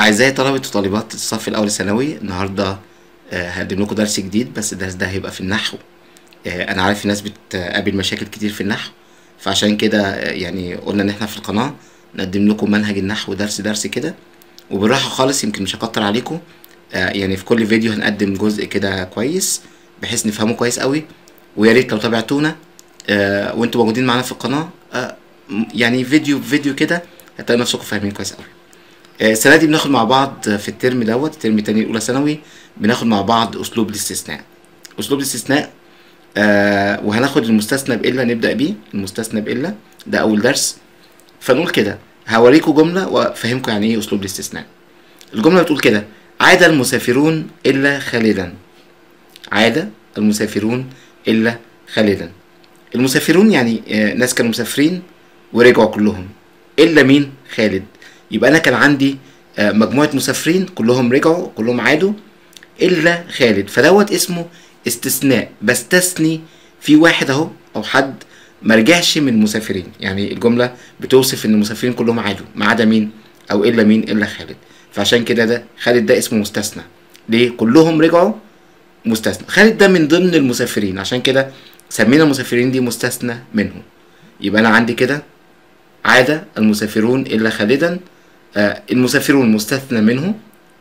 أعزائي طلبة وطالبات الصف الأول الثانوي النهاردة آه، هقدم لكم درس جديد بس الدرس ده هيبقى في النحو آه، أنا عارف في ناس بتقابل مشاكل كتير في النحو فعشان كده آه، يعني قلنا إن إحنا في القناة نقدم لكم منهج النحو درس درس كده وبالراحة خالص يمكن مش هكتر عليكم آه، يعني في كل فيديو هنقدم جزء كده كويس بحيث نفهمه كويس قوي ويا ريت لو تابعتونا آه، وانتوا موجودين معانا في القناة آه، م- يعني فيديو فيديو كده هتلاقوا نفسكم فاهمين كويس قوي آه، السنة دي بناخد مع بعض في الترم دوت الترم التاني الأولى ثانوي بناخد مع بعض أسلوب الاستثناء أسلوب الاستثناء آه وهناخد المستثنى بإلا نبدأ بيه المستثنى بإلا ده أول درس فنقول كده هوريكم جملة وأفهمكم يعني إيه أسلوب الاستثناء الجملة بتقول كده عاد المسافرون إلا خالدا عاد المسافرون إلا خالدا المسافرون يعني آه، ناس كانوا مسافرين ورجعوا كلهم إلا مين خالد يبقى أنا كان عندي آه، مجموعة مسافرين كلهم رجعوا كلهم عادوا إلا خالد فدوت اسمه استثناء بستثني في واحد أهو أو حد ما رجعش من المسافرين يعني الجملة بتوصف إن المسافرين كلهم عادوا ما عدا مين أو إلا مين إلا خالد فعشان كده ده خالد ده اسمه مستثنى ليه كلهم رجعوا مستثنى خالد ده من ضمن المسافرين عشان كده سمينا المسافرين دي مستثنى منهم يبقى انا عندي كده عاد المسافرون الا خالدا آه المسافرون مستثنى منه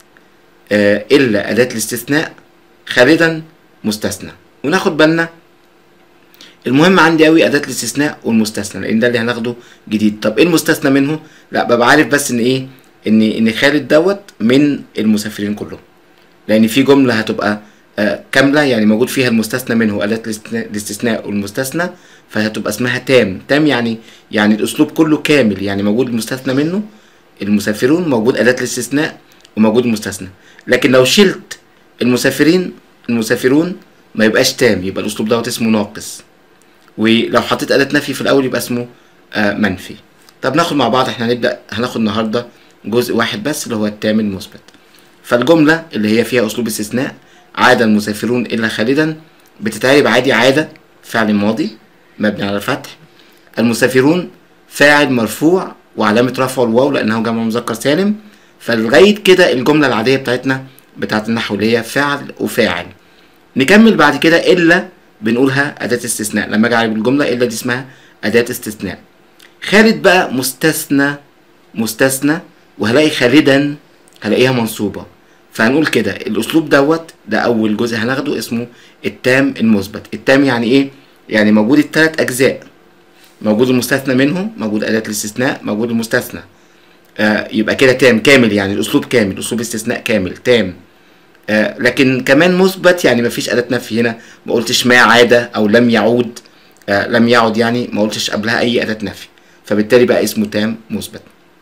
آه الا اداه الاستثناء خالدا مستثنى وناخد بالنا المهم عندي قوي اداه الاستثناء والمستثنى لان ده اللي هناخده جديد طب ايه المستثنى منه لا ببقى عارف بس ان ايه ان ان خالد دوت من المسافرين كلهم لان في جمله هتبقى آه، كامله يعني موجود فيها المستثنى منه اداه الاستثناء- الاستثناء والمستثنى فهتبقى اسمها تام تام يعني يعني الاسلوب كله كامل يعني موجود المستثنى منه المسافرون موجود اداه الاستثناء وموجود المستثنى لكن لو شلت المسافرين المسافرون ما يبقاش تام يبقى الاسلوب دوت اسمه ناقص ولو حطيت اداه نفي في الاول يبقى اسمه آه، منفي طب ناخد مع بعض احنا هنبدا هناخد النهارده جزء واحد بس اللي هو التام المثبت فالجملة اللي هي فيها أسلوب استثناء عاد المسافرون إلا خالدا بتتعرب عادي عادة فعل ماضي مبني على الفتح المسافرون فاعل مرفوع وعلامة رفعه الواو لأنه جمع مذكر سالم فلغاية كده الجملة العادية بتاعتنا بتاعت النحو اللي هي فعل وفاعل نكمل بعد كده إلا بنقولها أداة استثناء لما أجي أعرف الجملة إلا دي اسمها أداة استثناء خالد بقى مستثنى مستثنى وهلاقي خالدا هلاقيها منصوبة فهنقول كده الأسلوب دوت ده أول جزء هناخده اسمه التام المثبت التام يعني إيه؟ يعني موجود التلات أجزاء موجود المستثنى منه موجود أداة الاستثناء موجود المستثنى آه يبقى كده تام كامل يعني الأسلوب كامل أسلوب استثناء كامل تام آه لكن كمان مثبت يعني مفيش أداة نفي هنا ما قلتش ما عاد أو لم يعود آه لم يعد يعني ما قلتش قبلها أي أداة نفي فبالتالي بقى اسمه تام مثبت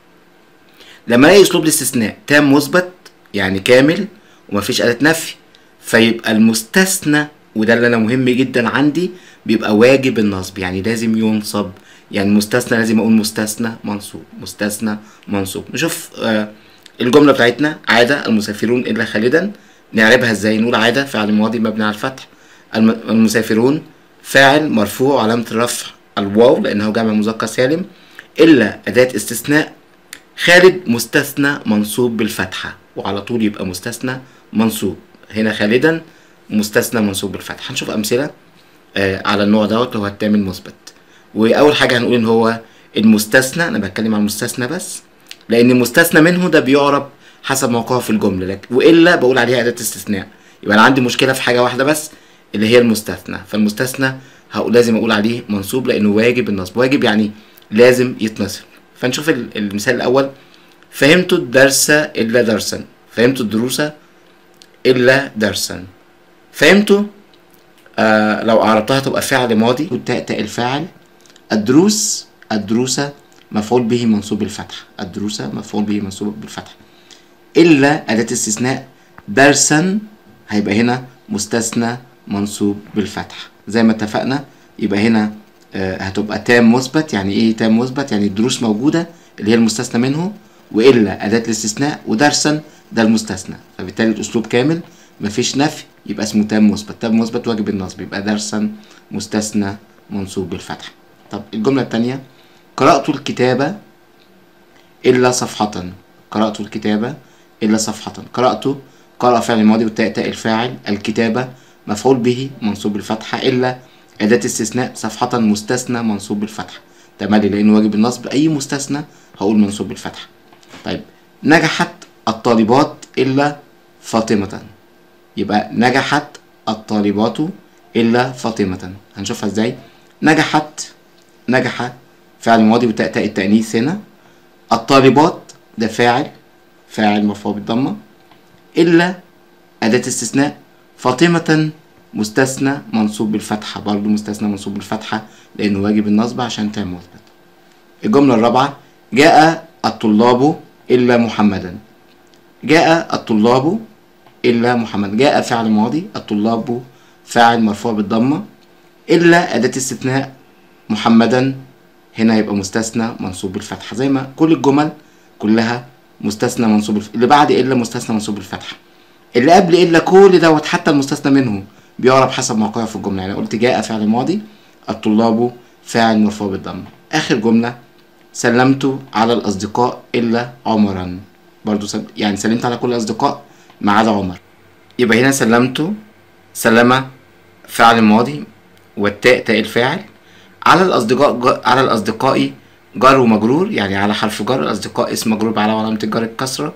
لما الاقي اسلوب الاستثناء تام مثبت يعني كامل ومفيش اداه نفي فيبقى المستثنى وده اللي انا مهم جدا عندي بيبقى واجب النصب يعني لازم ينصب يعني المستثنى لازم اقول مستثنى منصوب مستثنى منصوب نشوف آه الجمله بتاعتنا عاد المسافرون الا خالدا نعربها ازاي نقول عاد فعل ماضي مبني على الفتح الم- المسافرون فاعل مرفوع علامه الرفع الواو لانه جمع مذكر سالم الا اداه استثناء خالد مستثنى منصوب بالفتحة وعلى طول يبقى مستثنى منصوب هنا خالدا مستثنى منصوب بالفتحة هنشوف أمثلة آه على النوع دوت اللي هو التام المثبت وأول حاجة هنقول إن هو المستثنى أنا بتكلم عن المستثنى بس لأن المستثنى منه ده بيعرب حسب موقعه في الجملة لكن وإلا بقول عليها أداة استثناء يبقى أنا عندي مشكلة في حاجة واحدة بس اللي هي المستثنى فالمستثنى هقول لازم أقول عليه منصوب لأنه واجب النصب واجب يعني لازم يتنصب فنشوف ال- المثال الأول فهمت الدرس إلا درسا فهمت الدروس إلا درسا فهمت آه لو أعربتها تبقى فعل ماضي والتاء تاء الفاعل الدروس الدروس مفعول به منصوب بالفتح الدروس مفعول به منصوب بالفتح إلا أداة استثناء درسا هيبقى هنا مستثنى منصوب بالفتح زي ما اتفقنا يبقى هنا آه، هتبقى تام مثبت يعني ايه تام مثبت يعني الدروس موجودة اللي هي المستثنى منه وإلا أداة الاستثناء ودرسا ده المستثنى فبالتالي الأسلوب كامل مفيش نفي يبقى اسمه تام مثبت تام مثبت واجب النصب يبقى درسا مستثنى منصوب بالفتح طب الجملة التانية قرأت الكتاب إلا صفحة قرأت الكتاب إلا صفحة قرأت قرأ فعل الماضي والتاء تاء الفاعل الكتابة مفعول به منصوب بالفتحة إلا أداة استثناء صفحة مستثنى منصوب بالفتحة تملي لأنه واجب النصب أي مستثنى هقول منصوب بالفتحة طيب نجحت الطالبات إلا فاطمة يبقى نجحت الطالبات إلا فاطمة هنشوفها إزاي نجحت نجح فعل ماضي وتاء تاء التأنيث هنا الطالبات ده فاعل فاعل مرفوع بالضمة إلا أداة استثناء فاطمة مستثنى منصوب بالفتحة برضو مستثنى منصوب بالفتحة لأنه واجب النصب عشان تام مثبت الجملة الرابعة جاء الطلاب إلا محمدا جاء الطلاب إلا محمد جاء فعل ماضي الطلاب فاعل مرفوع بالضمة إلا أداة استثناء محمدا هنا يبقى مستثنى منصوب بالفتحة زي ما كل الجمل كلها مستثنى منصوب بالفتحة اللي بعد إلا مستثنى منصوب بالفتحة اللي قبل إلا كل دوت حتى المستثنى منه بيعرب حسب موقعه في الجملة يعني قلت جاء فعل ماضي الطلاب فاعل مرفوع بالضمة آخر جملة سلمت على الأصدقاء إلا عمرا برضو سل... يعني سلمت على كل الأصدقاء ما عدا عمر يبقى هنا سلمت سلم فعل ماضي والتاء تاء الفاعل على الأصدقاء ج... على الأصدقاء جر ومجرور يعني على حرف جر الأصدقاء اسم مجرور على علامة الجر الكسرة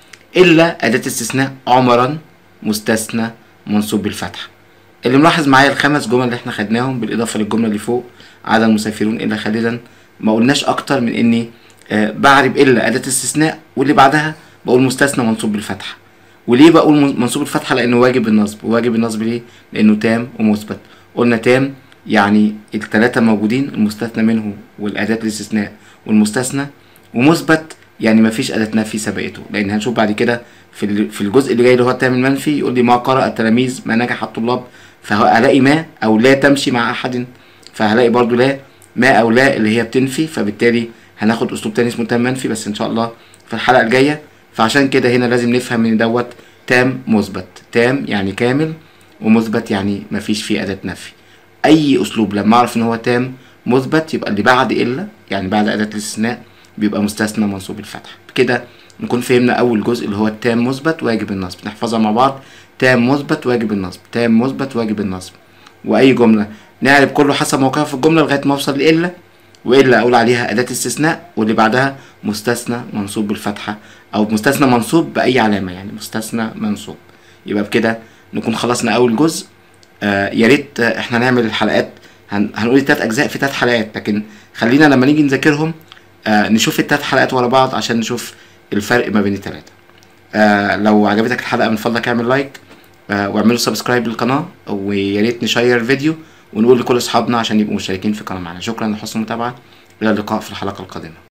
إلا أداة استثناء عمرا مستثنى منصوب بالفتحة اللي ملاحظ معايا الخمس جمل اللي احنا خدناهم بالإضافة للجملة اللي فوق عدد المسافرون إلا خالدا ما قلناش أكتر من إني آه بعرب إلا أداة استثناء واللي بعدها بقول مستثنى منصوب بالفتحة وليه بقول منصوب بالفتحة لأنه واجب النصب واجب النصب ليه؟ لأنه تام ومثبت قلنا تام يعني التلاتة موجودين المستثنى منه والأداة الاستثناء والمستثنى ومثبت يعني مفيش أداة نفي سبقته لأن هنشوف بعد كده في في الجزء اللي جاي اللي هو التام المنفي يقول لي ما قرأ التلاميذ ما نجح الطلاب فهلاقي ما أو لا تمشي مع أحد فهلاقي برضو لا ما أو لا اللي هي بتنفي فبالتالي هناخد أسلوب تاني اسمه تام منفي بس إن شاء الله في الحلقة الجاية فعشان كده هنا لازم نفهم إن دوت تام مثبت تام يعني كامل ومثبت يعني مفيش فيه أداة نفي أي أسلوب لما أعرف إن هو تام مثبت يبقى اللي بعد إلا يعني بعد أداة الاستثناء بيبقى مستثنى منصوب الفتح كده نكون فهمنا أول جزء اللي هو التام مثبت واجب النصب نحفظها مع بعض تام مثبت واجب النصب تام مثبت واجب النصب وأي جملة نعرف كله حسب موقعها في الجملة لغاية ما أوصل لإلا وإلا أقول عليها أداة استثناء واللي بعدها مستثنى منصوب بالفتحة أو مستثنى منصوب بأي علامة يعني مستثنى منصوب يبقى بكده نكون خلصنا أول جزء آه يا ريت آه احنا نعمل الحلقات هن هنقول التلات أجزاء في تلات حلقات لكن خلينا لما نيجي نذاكرهم آه نشوف التلات حلقات ورا بعض عشان نشوف الفرق ما بين التلاتة آه لو عجبتك الحلقة من فضلك اعمل لايك آه واعملوا سبسكرايب للقناة ويا ريت نشير الفيديو ونقول لكل اصحابنا عشان يبقوا مشتركين في القناة معنا شكرا لحسن المتابعة الى اللقاء في الحلقة القادمة